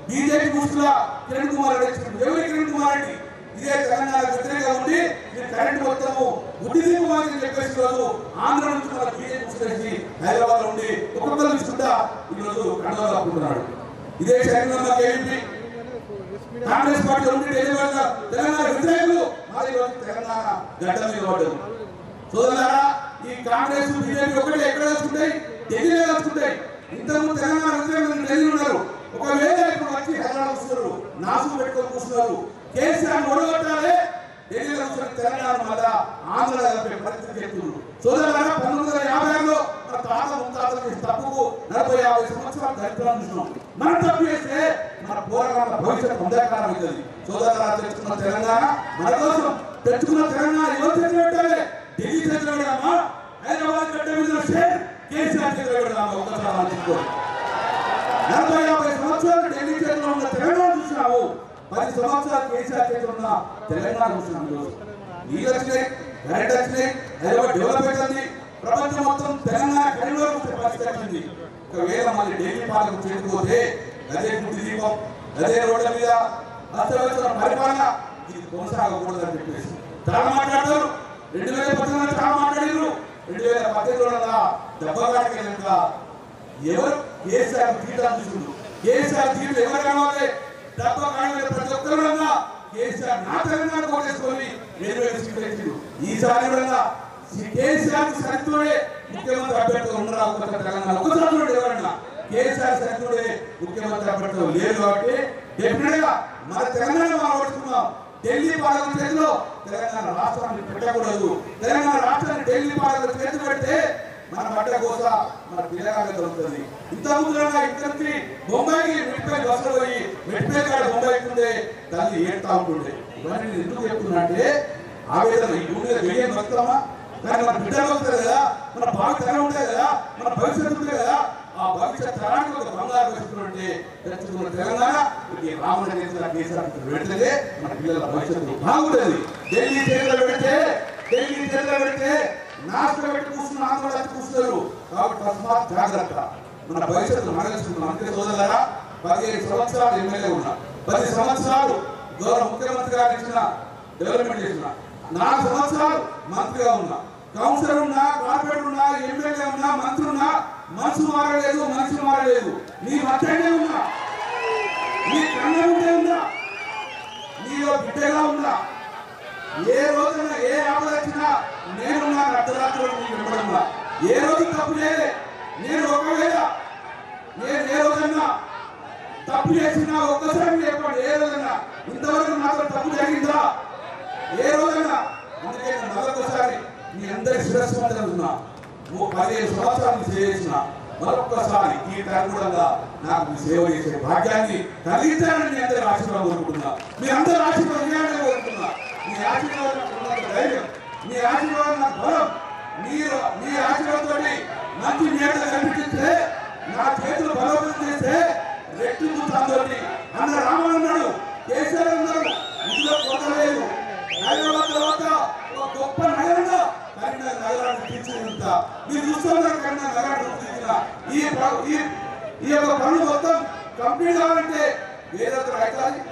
BJP ముసుగులా కిరణ్ కుమార్ రెడ్డి వచ్చిండు ఎవరి కిరణ్ కుమార్ రెడ్డి ఇదే తెలంగాణ వ్యతిరేకంగా ఉండి మీరు కరెంట్ మొత్తము గుడ్డి దీపం అని చెప్పేసి రోజు ఆంధ్ర నుంచి మన బీజేపీ ముసుగేసి హైదరాబాద్ నుండి ఒక్కొక్కరు తీసుకుంటా ఈ రోజు కండవాలు అప్పుకుంటున్నాడు ఇదే శరీరంలో కేవీపీ కాంగ్రెస్ పార్టీ ఉండి ఢిల్లీలో తెలంగాణ వ్యతిరేకులు మరి రోజు తెలంగాణ గడ్డ మీద పడ్డారు సోదరులారా ఈ కాంగ్రెస్ బీజేపీ ఒకటి ఎక్కడ వచ్చుంటాయి ఢిల్లీలో వచ్చుంటాయి ఇంతకు తెలంగాణ వ్యతిరేకులు ఢిల్లీ ఉన్నారు ఒకవేళ ఇప్పుడు వచ్చి హైదరాబాద్ వస్తున్నారు నాసు పెట్టుకొని కూర్చున్నారు కేసీఆర్ ఓడగొట్టాలి ఢిల్లీలో కూర్చొని తెలంగాణ మళ్ళా ఆంధ్ర కలిపే పరిస్థితి చెప్తున్నారు సోదరులారా పంతొమ్మిది వందల యాభై ఆరులో మన తాత ముత్తాతలు చేసిన తప్పుకు నలభై యాభై సంవత్సరాలు దరిద్రాన్ని చూసినాం మనం తప్పు చేస్తే మన పోరాటాల భవిష్యత్తు అంధకారం అవుతుంది సోదరులారా తెచ్చుకున్న తెలంగాణ మన కోసం తెచ్చుకున్న తెలంగాణ ఎవరు చేతిలో పెట్టాలి ఢిల్లీ చేతిలో పెడదామా హైదరాబాద్ గడ్డ మీద వస్తే కేసీఆర్ చేతిలో పెడదామా ఒక్కసారి ఆలోచించుకోండి నలభై యాభై సంవత్సరాలు ఢిల్లీ చేతిలో ఉన్న తెలంగాణ చూసినావు పది సంవత్సరాలు కేసీఆర్ చేతిలో ఉన్న తెలంగాణ చూసినాం ఈరోజు నీళ్ళు వచ్చినాయి కరెంట్ వచ్చినాయి హైదరాబాద్ డెవలప్ అవుతుంది ప్రపంచం మొత్తం తెలంగాణ కరీంనగర్ వచ్చే పరిస్థితి వచ్చింది ఒకవేళ మళ్ళీ ఢిల్లీ పాలన చేరుకోతే అదే గుడ్డి దీపం అదే రోడ్ల మీద అస్తవ్యస్త పరిపాలన ఇది కొనసాగకూడదని చెప్పేసి చాలా మాట్లాడతారు రెండు వేల పద్దెనిమిది చాలా మాట్లాడారు రెండు వేల పద్దెనిమిదిలో దెబ్బగాడికి వెళ్ళినట్ల ఎవరు కేసీఆర్ తీర్థం తీసుకుంటారు కేసీఆర్ తీర్థం ఎవరు కావాలి డబ్బా కావాలి ప్రతి ఒక్కరు కూడా కేసీఆర్ నా తెలంగాణ కోటేసుకొని రెండు వేల సీట్లు ఇచ్చిండు ఈసారి కూడా కేసీఆర్ సరితుడే ముఖ్యమంత్రి అభ్యర్థులు ఉండరా ఒక తెలంగాణ ఒకసారి చూడండి ఎవరన్నా కేసీఆర్ సరితుడే ముఖ్యమంత్రి అభ్యర్థులు లేరు కాబట్టి డెఫినెట్ గా మన తెలంగాణ మనం ఓడుతున్నాం ఢిల్లీ పాలకుల చేతిలో తెలంగాణ రాష్ట్రాన్ని పెట్టకూడదు తెలంగాణ రాష్ట్రాన్ని ఢిల్లీ పాలకుల చేతి పెడితే మన బట్ట కోస మన పిల్లగానే దొరుకుతుంది ఇంత ముందుగా ఇక్కడికి బొంబాయికి మెట్పై బస్సులో పోయి మెట్పై కాడ బొంబాయికి ఉండే తల్లి ఏడుతా ఉంటుండే ఇవన్నీ నేను ఎందుకు చెప్తున్నా అంటే ఆవేదన ఈ భూమి మీద వెయ్యి బతుకుతామా కానీ మన బిడ్డలు వస్తారు కదా మన భావి తరం ఉంటాయి కదా మన భవిష్యత్తు ఉంటుంది కదా ఆ భవిష్యత్ తరానికి ఒక బంగారు భవిష్యత్తు ఉంటే తెచ్చుకున్న తెలంగాణ ఈ రాముడి చేతుల కేసీఆర్ పెడితే మన పిల్లల భవిష్యత్తు బాగుంటుంది ఢిల్లీ చేతిలో పెడితే ఢిల్లీ చేతిలో పెడితే నాశనం పెట్టి కూర్చున్న ఆంధ్ర వచ్చి కూర్చున్నారు కాబట్టి తస్మాత్ జాగ్రత్త మన భవిష్యత్తు మనగలుచుకుంటున్నాం అందుకే సోదరులారా పదిహేను సంవత్సరాలు ఎమ్మెల్యే ఉన్నా పది సంవత్సరాలు గౌరవ ముఖ్యమంత్రి గారు ఇచ్చిన డెవలప్మెంట్ చేసిన నాలుగు సంవత్సరాలు మంత్రిగా ఉన్నా కౌన్సిలర్ ఉన్నా కార్పొరేటర్ ఉన్నా ఎమ్మెల్యే ఉన్నా మంత్రి ఉన్నా మనసు మారలేదు మనిషి మారలేదు నీ మధ్యనే ఉన్నా నీ కన్న ఉంటే ఉందా నీలో బిడ్డగా ఉందా ఏ రోజున ఏ ఆపద వచ్చినా నేను నా అర్ధరాత్రులు నీకు వినపడంలా ఏ రోజు తప్పు చేయలే నేను ఒకవేళ నేను ఏ రోజన్నా తప్పు చేసినా ఒక్కసారి మీరు చెప్పండి ఏ రోజన్నా ఇంతవరకు నాతో తప్పు జరిగిందా ఏ రోజన్నా అందుకే నేను మరొకసారి మీ అందరి శిరస్సు మీద ఉన్నా ఓ పదిహేను సంవత్సరాలు సేవ చేసిన మరొక్కసారి ఈ తరగూడంగా నాకు మీ సేవ చేసే భాగ్యాన్ని కలిగించాలని మీ అందరి ఆశీర్వాదం కోరుకుంటున్నా మీ అందరి ఆశీర్వాదం చేయాలని కోరుకుంటున్నా మీ ఆశీర్వాదం నాకు ఉన్నంత ధైర్యం మీ ఆశీర్వాదం నాకు బలం మీరు మీ ఆశీర్వాదంతో మంచి నేతలు కనిపిస్తే నా చేతులు బలోపేతం చేస్తే రెట్టింపు తాందోటి అన్న రామన్ అన్నాడు కేసీఆర్ అన్నాడు ఇందులో కొత్త లేదు హైదరాబాద్ తర్వాత ఒక గొప్ప నగరంగా కరీంనగర్ నగరాన్ని తీర్చిదిద్ద మీరు చూస్తున్నారు కరీంనగర్ నగరాన్ని తీర్చిదిద్దిన ఈ ప్ర- ఈ ఈ యొక్క పనులు మొత్తం కంప్లీట్ కావాలంటే వేరొకరు అవుతుంది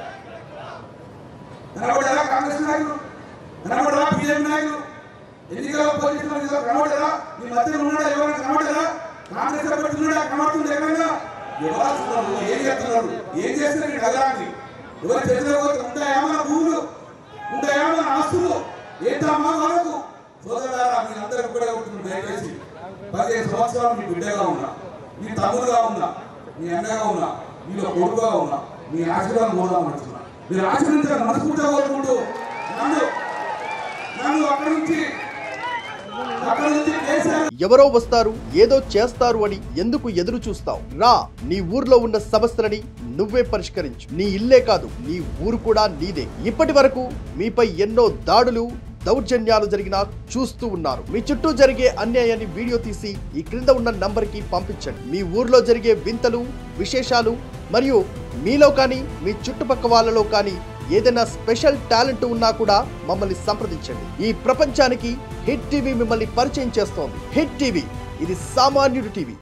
కనబడరా కాంగ్రెస్ నాయకులు కనబడరా బీజేపీ నాయకులు ఎన్నికల పొజిషన్ కనబడరా మీ మధ్య ఉన్నాడా ఎవరైనా కనబడరా కాంగ్రెస్ అభ్యర్థి ఉన్నాడా కనబడుతుంది ఎవరైనా ఎవరు చూడరు ఏం చేస్తున్నారు ఏం చేస్తున్నారు ఈ నగరాన్ని ఎవరి చేతిలో పోతే ఉంటాయా మన భూములు ఉంటాయా మన ఆస్తులు ఏంటమ్మా మనకు సోదరులారా మీ అందరూ కూడా ఉంటుంది దయచేసి పదిహేను సంవత్సరాలు మీ బిడ్డగా ఉన్నా మీ తమ్ముడుగా ఉన్నా మీ అన్నగా ఉన్నా మీలో కొడుకుగా ఉన్నా మీ ఆశీర్వాదం కోరుదామంటున్నా మీరు ఆశీర్వించాలని మనస్ఫూర్తిగా కోరుకుంటూ నన్ను నన్ను అక్కడి నుంచి అక్కడి నుంచి కేసీఆర్ ఎవరో వస్తారు ఏదో చేస్తారు అని ఎందుకు ఎదురు చూస్తావు రా నీ ఊర్లో ఉన్న సమస్యలని నువ్వే పరిష్కరించు నీ ఇల్లే కాదు నీ ఊరు కూడా నీదే ఇప్పటి వరకు మీపై ఎన్నో దాడులు దౌర్జన్యాలు జరిగినా చూస్తూ ఉన్నారు మీ చుట్టూ జరిగే అన్యాయాన్ని వీడియో తీసి ఈ క్రింద ఉన్న నంబర్కి పంపించండి మీ ఊర్లో జరిగే వింతలు విశేషాలు మరియు మీలో కానీ మీ చుట్టుపక్క వాళ్ళలో కానీ ఏదైనా స్పెషల్ టాలెంట్ ఉన్నా కూడా మమ్మల్ని సంప్రదించండి ఈ ప్రపంచానికి హిట్ టీవీ మిమ్మల్ని పరిచయం చేస్తోంది హిట్ టీవీ ఇది సామాన్యుడి టీవీ